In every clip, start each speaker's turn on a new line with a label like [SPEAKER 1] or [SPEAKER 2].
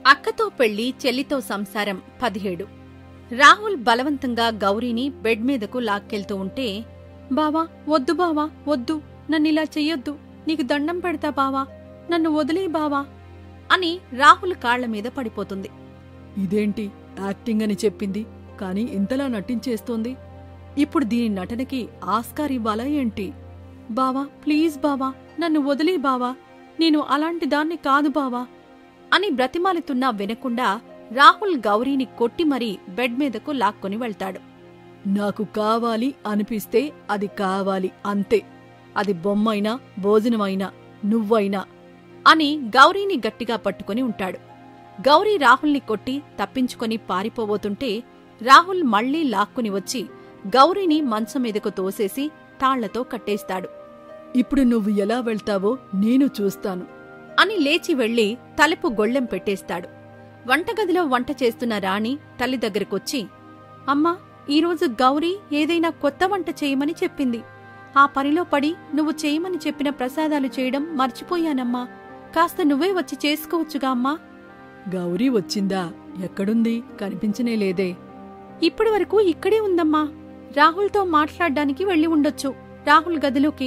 [SPEAKER 1] అక్కతో పెళ్లి చెల్లితో సంసారం పదిహేడు రాహుల్ బలవంతంగా గౌరీని బెడ్ మీదకు లాక్కెళ్తూ ఉంటే బావా వద్దు బావా వద్దు నన్నిలా చెయ్యొద్దు నీకు దండం పెడతా బావా నన్ను వదిలే బావా అని రాహుల్ కాళ్ల మీద పడిపోతుంది
[SPEAKER 2] ఇదేంటి యాక్టింగ్ అని చెప్పింది కానీ ఇంతలా నటించేస్తోంది ఇప్పుడు దీని నటనకి ఆస్కార్ ఇవ్వాలా ఏంటి
[SPEAKER 1] బావా ప్లీజ్ బావా నన్ను వదిలే బావా నేను అలాంటి దాన్ని కాదు బావా అని బ్రతిమాలుతున్నా వినకుండా రాహుల్ గౌరీని కొట్టి మరీ బెడ్ మీదకు లాక్కొని వెళ్తాడు
[SPEAKER 2] నాకు కావాలి అనిపిస్తే అది కావాలి అంతే అది బొమ్మైనా భోజనమైనా నువ్వైనా
[SPEAKER 1] అని గౌరీని గట్టిగా పట్టుకొని ఉంటాడు గౌరీ రాహుల్ని కొట్టి తప్పించుకొని పారిపోబోతుంటే రాహుల్ మళ్లీ లాక్కుని వచ్చి గౌరీని మంచం మీదకు తోసేసి తాళ్లతో కట్టేస్తాడు
[SPEAKER 2] ఇప్పుడు నువ్వు ఎలా వెళ్తావో నేను చూస్తాను
[SPEAKER 1] అని లేచి వెళ్లి తలుపు గొళ్ళెం పెట్టేస్తాడు వంటగదిలో వంట చేస్తున్న రాణి తల్లి దగ్గరకొచ్చి అమ్మా ఈరోజు గౌరీ ఏదైనా కొత్త వంట చేయమని చెప్పింది ఆ పనిలో పడి నువ్వు చేయమని చెప్పిన ప్రసాదాలు చేయడం మర్చిపోయానమ్మా కాస్త నువ్వే వచ్చి చేసుకోవచ్చుగా అమ్మా
[SPEAKER 2] గౌరీ వచ్చిందా ఎక్కడుంది కనిపించనే లేదే
[SPEAKER 1] ఇప్పటి వరకు ఇక్కడే ఉందమ్మా రాహుల్తో మాట్లాడ్డానికి వెళ్ళి ఉండొచ్చు రాహుల్ గదిలోకి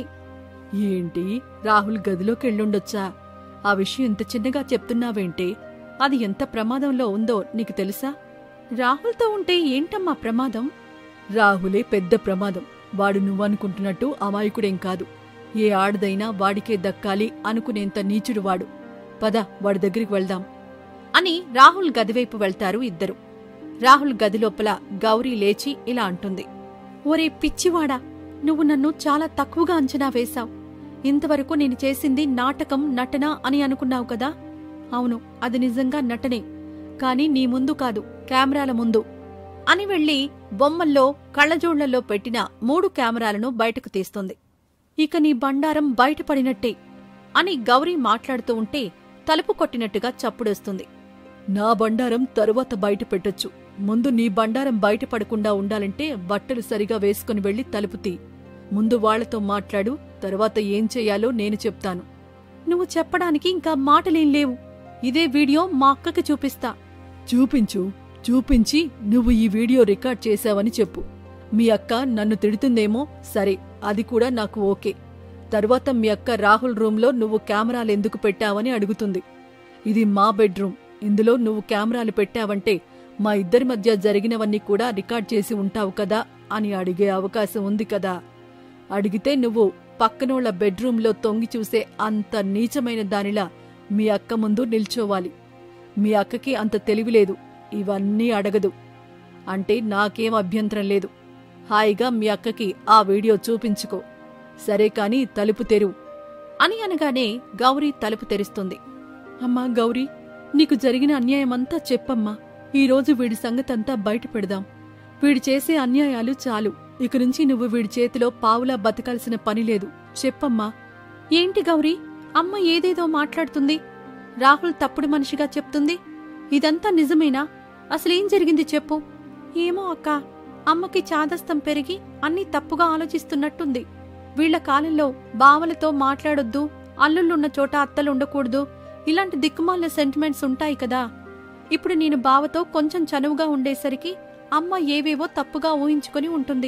[SPEAKER 2] ఏంటి రాహుల్ గదిలోకి వెళ్ళుండొచ్చా ఆ విషయం ఇంత చిన్నగా చెప్తున్నావేంటే అది ఎంత ప్రమాదంలో ఉందో నీకు తెలుసా
[SPEAKER 1] రాహుల్తో ఉంటే ఏంటమ్మా ప్రమాదం
[SPEAKER 2] రాహులే పెద్ద ప్రమాదం వాడు నువ్వనుకుంటున్నట్టు అమాయకుడేం కాదు ఏ ఆడదైనా వాడికే దక్కాలి అనుకునేంత నీచుడు వాడు పద వాడి దగ్గరికి వెళ్దాం
[SPEAKER 1] అని రాహుల్ గదివైపు వెళ్తారు ఇద్దరు రాహుల్ గదిలోపల గౌరీ లేచి ఇలా అంటుంది ఒరే పిచ్చివాడా నువ్వు నన్ను చాలా తక్కువగా అంచనా వేశావు ఇంతవరకు నేను చేసింది నాటకం నటన అని అనుకున్నావు కదా అవును అది నిజంగా నటనే కాని నీ ముందు కాదు కెమెరాల ముందు అని వెళ్లి బొమ్మల్లో కళ్ళజోళ్లలో పెట్టిన మూడు కెమెరాలను బయటకు తీస్తుంది ఇక నీ బండారం బయటపడినట్టే అని గౌరీ మాట్లాడుతూ ఉంటే తలుపు కొట్టినట్టుగా చప్పుడొస్తుంది
[SPEAKER 2] నా బండారం తరువాత బయట పెట్టొచ్చు ముందు నీ బండారం బయటపడకుండా ఉండాలంటే బట్టలు సరిగా వేసుకుని వెళ్లి తలుపు తీ ముందు వాళ్లతో మాట్లాడు తర్వాత ఏం చెయ్యాలో నేను చెప్తాను
[SPEAKER 1] నువ్వు చెప్పడానికి ఇంకా మాటలేం లేవు ఇదే వీడియో మా అక్కకి చూపిస్తా
[SPEAKER 2] చూపించు చూపించి నువ్వు ఈ వీడియో రికార్డ్ చేశావని చెప్పు మీ అక్క నన్ను తిడుతుందేమో సరే అది కూడా నాకు ఓకే తర్వాత మీ అక్క రాహుల్ రూంలో నువ్వు కెమెరాలు ఎందుకు పెట్టావని అడుగుతుంది ఇది మా బెడ్రూమ్ ఇందులో నువ్వు కెమెరాలు పెట్టావంటే మా ఇద్దరి మధ్య జరిగినవన్నీ కూడా రికార్డ్ చేసి ఉంటావు కదా అని అడిగే అవకాశం ఉంది కదా అడిగితే నువ్వు పక్కనోళ్ల బెడ్రూంలో తొంగి చూసే అంత నీచమైన దానిలా మీ అక్క ముందు నిల్చోవాలి మీ అక్కకి అంత తెలివిలేదు ఇవన్నీ అడగదు అంటే నాకేం అభ్యంతరం లేదు హాయిగా మీ అక్కకి ఆ వీడియో చూపించుకో సరే కాని తలుపు తెరువు
[SPEAKER 1] అని అనగానే గౌరీ తలుపు తెరుస్తుంది
[SPEAKER 2] అమ్మా గౌరీ నీకు జరిగిన అన్యాయమంతా చెప్పమ్మా ఈరోజు వీడి సంగతంతా బయట పెడదాం వీడి చేసే అన్యాయాలు చాలు ఇక నుంచి నువ్వు వీడి చేతిలో పావులా బతకాల్సిన పని లేదు చెప్పమ్మా
[SPEAKER 1] ఏంటి గౌరీ అమ్మ ఏదేదో మాట్లాడుతుంది రాహుల్ తప్పుడు మనిషిగా చెప్తుంది ఇదంతా నిజమేనా అసలేం జరిగింది చెప్పు ఏమో అక్క అమ్మకి చాదస్తం పెరిగి అన్నీ తప్పుగా ఆలోచిస్తున్నట్టుంది వీళ్ల కాలంలో బావలతో మాట్లాడొద్దు అల్లుళ్ళున్న చోట అత్తలుండకూడదు ఇలాంటి దిక్కుమాలిన సెంటిమెంట్స్ ఉంటాయి కదా ఇప్పుడు నేను బావతో కొంచెం చనువుగా ఉండేసరికి అమ్మ ఏవేవో తప్పుగా ఊహించుకొని ఉంటుంది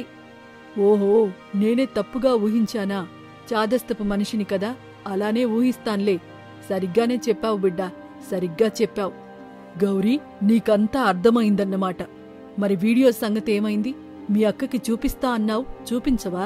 [SPEAKER 2] ఓహో నేనే తప్పుగా ఊహించానా చాదస్తపు మనిషిని కదా అలానే ఊహిస్తాన్లే సరిగ్గానే చెప్పావు బిడ్డా సరిగ్గా చెప్పావు గౌరీ నీకంతా అర్థమైందన్నమాట మరి వీడియో సంగతి ఏమైంది మీ అక్కకి చూపిస్తా అన్నావు చూపించవా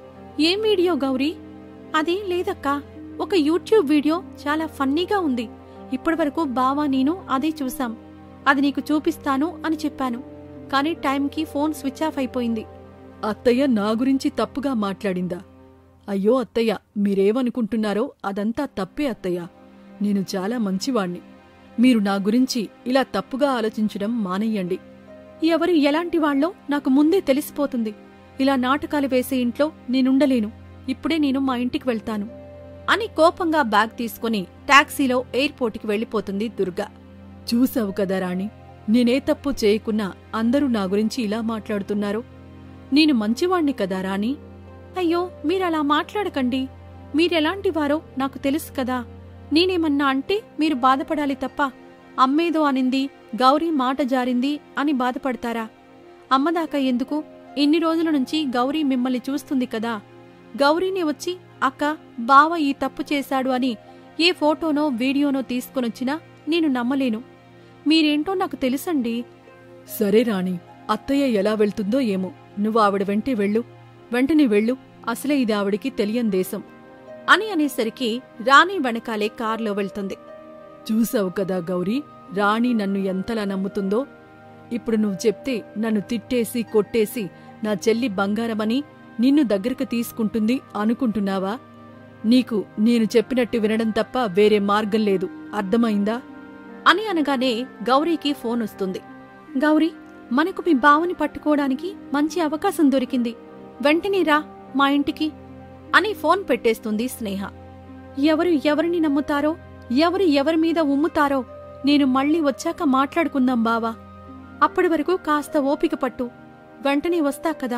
[SPEAKER 1] ఏం వీడియో గౌరీ అదేం లేదక్కా ఒక యూట్యూబ్ వీడియో చాలా ఫన్నీగా ఉంది ఇప్పటివరకు బావా నేను అదే చూసాం అది నీకు చూపిస్తాను అని చెప్పాను కానీ టైంకి ఫోన్ స్విచ్ ఆఫ్ అయిపోయింది
[SPEAKER 2] అత్తయ్య నా గురించి తప్పుగా మాట్లాడిందా అయ్యో అత్తయ్య మీరేమనుకుంటున్నారో అదంతా తప్పే అత్తయ్య నేను చాలా మంచివాణ్ణి మీరు నా గురించి ఇలా తప్పుగా ఆలోచించడం మానేయండి
[SPEAKER 1] ఎవరు ఎలాంటి వాళ్ళో నాకు ముందే తెలిసిపోతుంది ఇలా నాటకాలు వేసే ఇంట్లో నేనుండలేను ఇప్పుడే నేను మా ఇంటికి వెళ్తాను అని కోపంగా బ్యాగ్ తీసుకుని టాక్సీలో ఎయిర్పోర్ట్కి వెళ్లిపోతుంది దుర్గా
[SPEAKER 2] చూసావు కదా రాణి నేనే తప్పు చేయకున్నా అందరూ నా గురించి ఇలా మాట్లాడుతున్నారు
[SPEAKER 1] నేను మంచివాణ్ణి కదా రాణి అయ్యో మీరలా మాట్లాడకండి మీరెలాంటివారో నాకు తెలుసు కదా నేనేమన్నా అంటే మీరు బాధపడాలి తప్ప అమ్మేదో అనింది గౌరీ మాట జారింది అని బాధపడతారా అమ్మదాకా ఎందుకు ఇన్ని రోజుల నుంచి గౌరీ మిమ్మల్ని చూస్తుంది కదా గౌరీని వచ్చి అక్క బావ ఈ తప్పు చేశాడు అని ఏ ఫోటోనో వీడియోనో తీసుకొనొచ్చినా నేను నమ్మలేను మీరేంటో నాకు తెలుసండి
[SPEAKER 2] సరే రాణి అత్తయ్య ఎలా వెళ్తుందో ఏమో నువ్వు ఆవిడ వెంటే వెళ్ళు వెంటనే వెళ్ళు అసలే ఇది ఆవిడికి తెలియని దేశం
[SPEAKER 1] అని అనేసరికి రాణి వెనకాలే కారులో వెళ్తుంది
[SPEAKER 2] చూసావు కదా గౌరీ రాణి నన్ను ఎంతలా నమ్ముతుందో ఇప్పుడు నువ్వు చెప్తే నన్ను తిట్టేసి కొట్టేసి నా చెల్లి బంగారమని నిన్ను దగ్గరకు తీసుకుంటుంది అనుకుంటున్నావా నీకు నేను చెప్పినట్టు వినడం తప్ప వేరే మార్గం లేదు అర్థమైందా
[SPEAKER 1] అని అనగానే గౌరీకి ఫోన్ వస్తుంది గౌరీ మనకు మీ బావని పట్టుకోవడానికి మంచి అవకాశం దొరికింది వెంటనే రా మా ఇంటికి అని ఫోన్ పెట్టేస్తుంది స్నేహ ఎవరు ఎవరిని నమ్ముతారో ఎవరు ఎవరి మీద ఉమ్ముతారో నేను మళ్ళీ వచ్చాక మాట్లాడుకుందాం బావా అప్పటి వరకు కాస్త ఓపిక పట్టు వెంటనే వస్తా కదా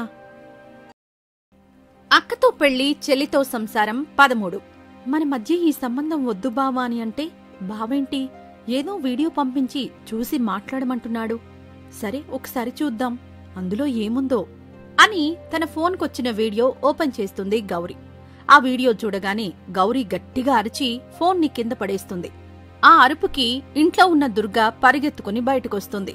[SPEAKER 1] అక్కతో పెళ్లి చెల్లితో సంసారం పదమూడు మన మధ్య ఈ సంబంధం వద్దు బావా అని అంటే బావేంటి ఏదో వీడియో పంపించి చూసి మాట్లాడమంటున్నాడు సరే ఒకసారి చూద్దాం అందులో ఏముందో అని తన ఫోన్కొచ్చిన వీడియో ఓపెన్ చేస్తుంది గౌరీ ఆ వీడియో చూడగానే గౌరీ గట్టిగా అరిచి ఫోన్ని కింద పడేస్తుంది ఆ అరుపుకి ఇంట్లో ఉన్న దుర్గా పరిగెత్తుకుని బయటకొస్తుంది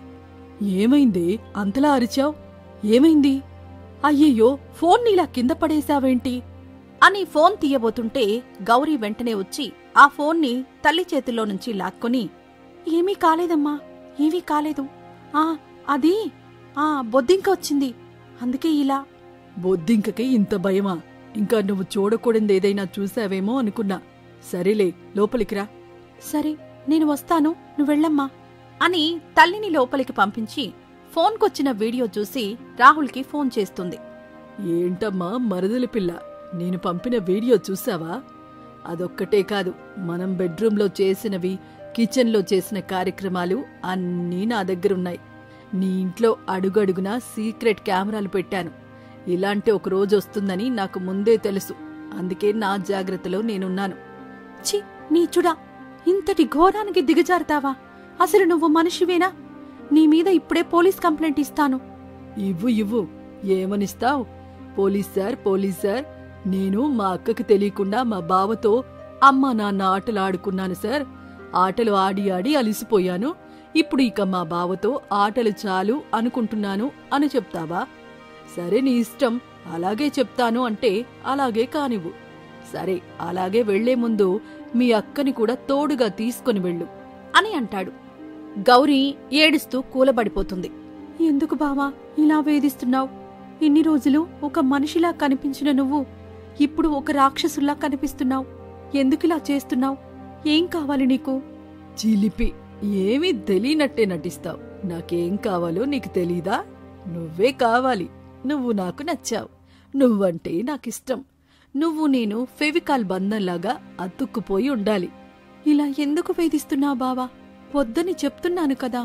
[SPEAKER 2] ఏమైంది అంతలా అరిచావ్ ఏమైంది అయ్యయ్యో ఫోన్ నీలా కింద పడేశావేంటి
[SPEAKER 1] అని ఫోన్ తీయబోతుంటే గౌరీ వెంటనే వచ్చి ఆ ఫోన్ని తల్లి చేతిలో నుంచి లాక్కొని ఏమీ కాలేదమ్మా ఏమీ కాలేదు ఆ అది ఆ బొద్దింక వచ్చింది అందుకే ఇలా
[SPEAKER 2] బొద్దింకకి ఇంత భయమా ఇంకా నువ్వు చూడకూడదు ఏదైనా చూసావేమో అనుకున్నా సరేలే లోపలికి రా
[SPEAKER 1] సరే నేను వస్తాను నువ్వెళ్ళమ్మా అని తల్లిని లోపలికి పంపించి ఫోన్కొచ్చిన వీడియో చూసి రాహుల్కి ఫోన్ చేస్తుంది
[SPEAKER 2] ఏంటమ్మా మరదలి పిల్ల నేను పంపిన వీడియో చూసావా అదొక్కటే కాదు మనం బెడ్రూంలో చేసినవి కిచెన్లో చేసిన కార్యక్రమాలు అన్నీ నా దగ్గరున్నాయి నీ ఇంట్లో అడుగడుగునా సీక్రెట్ కెమెరాలు పెట్టాను ఇలాంటి ఒక రోజు వస్తుందని నాకు ముందే తెలుసు అందుకే నా జాగ్రత్తలో నేనున్నాను
[SPEAKER 1] చి నీచుడా ఇంతటి ఘోరానికి దిగజారుతావా అసలు నువ్వు మనిషివేనా నీ మీద ఇప్పుడే పోలీస్ కంప్లైంట్ ఇస్తాను
[SPEAKER 2] ఇవ్వు ఇవ్వు ఏమనిస్తావ్ పోలీస్ సార్ పోలీస్ సార్ నేను మా అక్కకి తెలియకుండా మా బావతో అమ్మ నాన్న ఆటలు ఆడుకున్నాను సార్ ఆటలు ఆడి ఆడి అలిసిపోయాను ఇప్పుడు ఇక మా బావతో ఆటలు చాలు అనుకుంటున్నాను అని చెప్తావా సరే నీ ఇష్టం అలాగే చెప్తాను అంటే అలాగే కానివ్వు సరే అలాగే వెళ్లే ముందు మీ అక్కని కూడా తోడుగా తీసుకొని వెళ్ళు
[SPEAKER 1] అని అంటాడు గౌరీ ఏడుస్తూ కూలబడిపోతుంది ఎందుకు బావా ఇలా వేధిస్తున్నావు ఇన్ని రోజులు ఒక మనిషిలా కనిపించిన నువ్వు ఇప్పుడు ఒక రాక్షసుల్లా కనిపిస్తున్నావు ఎందుకిలా చేస్తున్నావు ఏం కావాలి నీకు
[SPEAKER 2] చిలిపి ఏమీ తెలియనట్టే నటిస్తావు నాకేం కావాలో నీకు తెలీదా నువ్వే కావాలి నువ్వు నాకు నచ్చావు నువ్వంటే నాకిష్టం నువ్వు నేను ఫెవికాల్ బంధంలాగా అతుక్కుపోయి ఉండాలి
[SPEAKER 1] ఇలా ఎందుకు వేధిస్తున్నావు బావా వద్దని చెప్తున్నాను కదా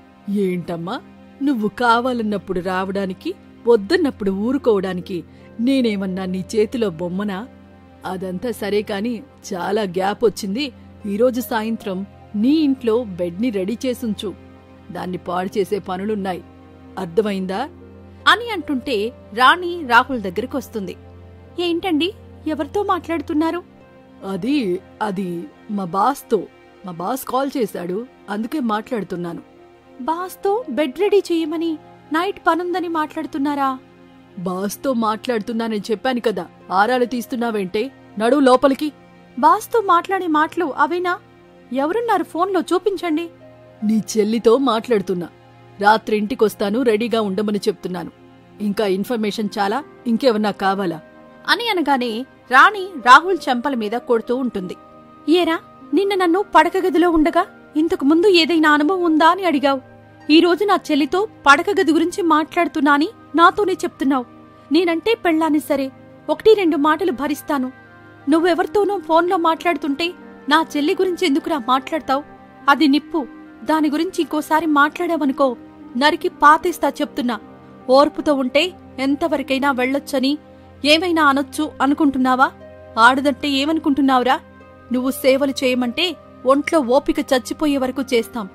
[SPEAKER 2] ఏంటమ్మా నువ్వు కావాలన్నప్పుడు రావడానికి వద్దన్నప్పుడు ఊరుకోవడానికి నేనేమన్నా నీ చేతిలో బొమ్మనా అదంతా సరే కాని చాలా గ్యాప్ వచ్చింది ఈరోజు సాయంత్రం నీ ఇంట్లో బెడ్ని రెడీ చేసుంచు దాన్ని పాడు చేసే పనులున్నాయి అర్థమైందా
[SPEAKER 1] అని అంటుంటే రాణి రాహుల్ దగ్గరికి వస్తుంది ఏంటండి ఎవరితో మాట్లాడుతున్నారు
[SPEAKER 2] అది అది మా బాస్తో మా బాస్ కాల్ చేశాడు అందుకే మాట్లాడుతున్నాను
[SPEAKER 1] బాస్తో బెడ్ రెడీ చేయమని నైట్ పనుందని మాట్లాడుతున్నారా
[SPEAKER 2] బాస్తో మాట్లాడుతున్నానని చెప్పాను కదా ఆరాలు తీస్తున్నావేంటే నడు లోపలికి
[SPEAKER 1] బాస్తో మాట్లాడే మాటలు అవేనా ఎవరున్నారు ఫోన్లో చూపించండి
[SPEAKER 2] నీ చెల్లితో మాట్లాడుతున్నా రాత్రి ఇంటికొస్తాను రెడీగా ఉండమని చెప్తున్నాను ఇంకా ఇన్ఫర్మేషన్ చాలా ఇంకేమన్నా కావాలా
[SPEAKER 1] అని అనగానే రాణి రాహుల్ చెంపల మీద కొడుతూ ఉంటుంది ఏరా నిన్న నన్ను పడక గదిలో ఉండగా ఇంతకు ముందు ఏదైనా అనుభవం ఉందా అని అడిగావు ఈ రోజు నా చెల్లితో పడక గది గురించి మాట్లాడుతున్నాని నాతోనే చెప్తున్నావు నేనంటే పెళ్ళాని సరే ఒకటి రెండు మాటలు భరిస్తాను నువ్వెవరితోనో ఫోన్లో మాట్లాడుతుంటే నా చెల్లి గురించి ఎందుకురా మాట్లాడతావు అది నిప్పు దాని గురించి ఇంకోసారి మాట్లాడావనుకో నరికి పాతేస్తా చెప్తున్నా ఓర్పుతో ఉంటే ఎంతవరకైనా వెళ్ళొచ్చని ఏమైనా అనొచ్చు అనుకుంటున్నావా ఆడదంటే ఏమనుకుంటున్నావురా నువ్వు సేవలు చేయమంటే ఒంట్లో ఓపిక చచ్చిపోయే వరకు చేస్తాం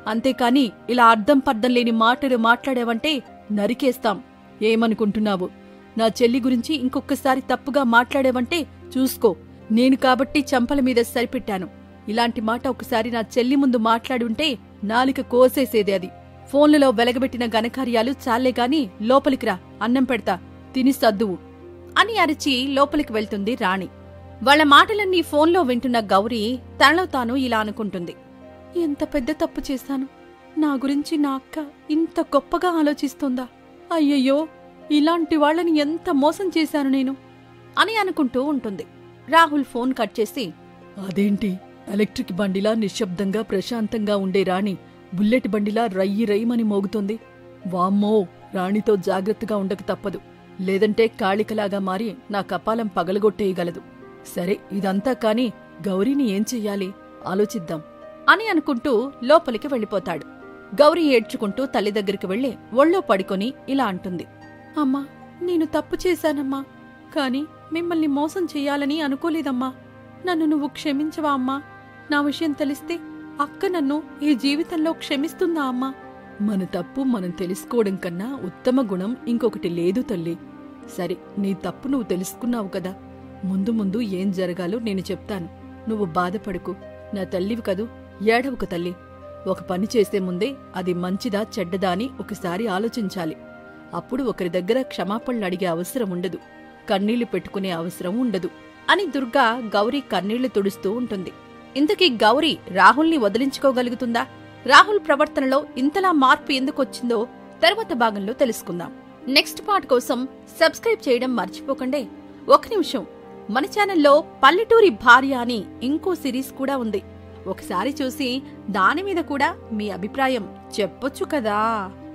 [SPEAKER 2] అంతేకాని ఇలా అర్థం పర్థం లేని మాటలు మాట్లాడావంటే నరికేస్తాం ఏమనుకుంటున్నావు నా చెల్లి గురించి ఇంకొకసారి తప్పుగా మాట్లాడావంటే చూసుకో నేను కాబట్టి చంపల మీద సరిపెట్టాను ఇలాంటి మాట ఒకసారి నా చెల్లి ముందు మాట్లాడి ఉంటే నాలిక కోసేసేది అది ఫోన్లలో వెలగబెట్టిన ఘనకార్యాలు చాలే గాని లోపలికి రా అన్నం పెడతా తిని సద్దువు
[SPEAKER 1] అని అరిచి లోపలికి వెళ్తుంది రాణి వాళ్ళ మాటలన్నీ ఫోన్లో వింటున్న గౌరీ తనలో తాను ఇలా అనుకుంటుంది
[SPEAKER 2] ఎంత పెద్ద తప్పు చేశాను నా గురించి నా అక్క ఇంత గొప్పగా ఆలోచిస్తుందా అయ్యయ్యో ఇలాంటి వాళ్ళని ఎంత మోసం చేశాను నేను
[SPEAKER 1] అని అనుకుంటూ ఉంటుంది రాహుల్ ఫోన్ కట్ చేసి
[SPEAKER 2] అదేంటి ఎలక్ట్రిక్ బండిలా నిశ్శబ్దంగా ప్రశాంతంగా ఉండే రాణి బుల్లెట్ బండిలా రయ్యి రయ్యమని మోగుతుంది వామ్మో రాణితో జాగ్రత్తగా ఉండక తప్పదు లేదంటే కాళికలాగా మారి నా కపాలం పగలగొట్టేయగలదు సరే ఇదంతా కాని గౌరీని ఏం చెయ్యాలి ఆలోచిద్దాం
[SPEAKER 1] అని అనుకుంటూ లోపలికి వెళ్ళిపోతాడు గౌరీ ఏడ్చుకుంటూ తల్లి దగ్గరికి వెళ్లి ఒళ్ళో పడుకొని ఇలా అంటుంది
[SPEAKER 2] అమ్మా నేను తప్పు చేశానమ్మా కాని మిమ్మల్ని మోసం చెయ్యాలని అనుకోలేదమ్మా నన్ను నువ్వు క్షమించవా అమ్మా నా విషయం తెలిస్తే అక్క నన్ను ఈ జీవితంలో క్షమిస్తుందా అమ్మా మన తప్పు మనం తెలుసుకోవడం కన్నా ఉత్తమ గుణం ఇంకొకటి లేదు తల్లి సరే నీ తప్పు నువ్వు తెలుసుకున్నావు కదా ముందు ముందు ఏం జరగాలో నేను చెప్తాను నువ్వు బాధపడుకు నా తల్లివి కదూ ఏడవకు తల్లి ఒక పని చేసే ముందే అది మంచిదా చెడ్డదా అని ఒకసారి ఆలోచించాలి అప్పుడు ఒకరి దగ్గర క్షమాపణలు అడిగే అవసరం ఉండదు కన్నీళ్లు పెట్టుకునే అవసరం ఉండదు
[SPEAKER 1] అని దుర్గా గౌరీ కన్నీళ్లు తుడుస్తూ ఉంటుంది ఇంతకీ గౌరీ రాహుల్ని వదిలించుకోగలుగుతుందా రాహుల్ ప్రవర్తనలో ఇంతలా మార్పు ఎందుకొచ్చిందో తర్వాత భాగంలో తెలుసుకుందాం నెక్స్ట్ పార్ట్ కోసం సబ్స్క్రైబ్ చేయడం మర్చిపోకండి ఒక నిమిషం మన ఛానల్లో పల్లెటూరి భార్య అని ఇంకో సిరీస్ కూడా ఉంది ఒకసారి చూసి దాని మీద కూడా మీ అభిప్రాయం చెప్పొచ్చు కదా